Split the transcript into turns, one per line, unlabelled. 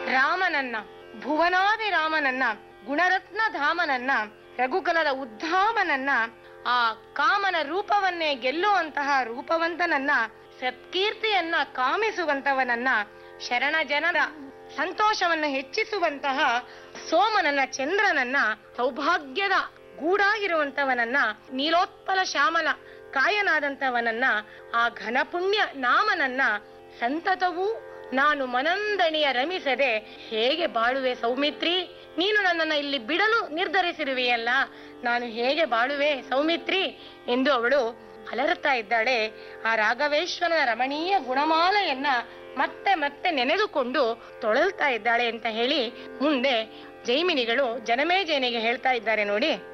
ರಾಮನನ್ನ ಭುವನಾದಿ ರಾಮನನ್ನ ಗುಣರತ್ನ ಧಾಮನನ್ನ ರಘುಕುಲದ ಉದ್ಧಾಮನನ್ನ ಆ ಕಾಮನ ರೂಪವನ್ನೇ ಗೆಲ್ಲುವಂತಹ ರೂಪವಂತನನ್ನ ಸತ್ಕೀರ್ತಿಯನ್ನ ಕಾಮಿಸುವಂತವನನ್ನ ಶರಣ ಜನರ ಸಂತೋಷವನ್ನು ಹೆಚ್ಚಿಸುವಂತಹ ಸೋಮನನ್ನ ಚಂದ್ರನನ್ನ ಸೌಭಾಗ್ಯದ ಗೂಡಾಗಿರುವಂತವನನ್ನ ನೀಲೋತ್ಪಲ ಶ್ಯಾಮಲ ಕಾಯನಾದಂತವನನ್ನ ಆ ಘನಪುಣ್ಯ ನಾಮನನ್ನ ಸಂತತವೂ ನಾನು ಮನಂದಣಿಯ ರಮಿಸದೆ ಹೇಗೆ ಬಾಳುವೆ ಸೌಮಿತ್ರಿ ನೀನು ನನ್ನನ್ನ ಇಲ್ಲಿ ಬಿಡಲು ನಿರ್ಧರಿಸಿರುವೆಯಲ್ಲ ನಾನು ಹೇಗೆ ಬಾಳುವೆ ಸೌಮಿತ್ರಿ ಎಂದು ಅವಳು ಅಲರುತ್ತಾ ಇದ್ದಾಳೆ ಆ ರಾಘವೇಶ್ವರನ ರಮಣೀಯ ಗುಣಮಾಲೆಯನ್ನ ಮತ್ತೆ ಮತ್ತೆ ನೆನೆದುಕೊಂಡು ತೊಳಲ್ತಾ ಇದ್ದಾಳೆ ಅಂತ ಹೇಳಿ ಮುಂದೆ ಜೈಮಿನಿಗಳು ಜನಮೇಜಯನಿಗೆ ಹೇಳ್ತಾ ಇದ್ದಾರೆ ನೋಡಿ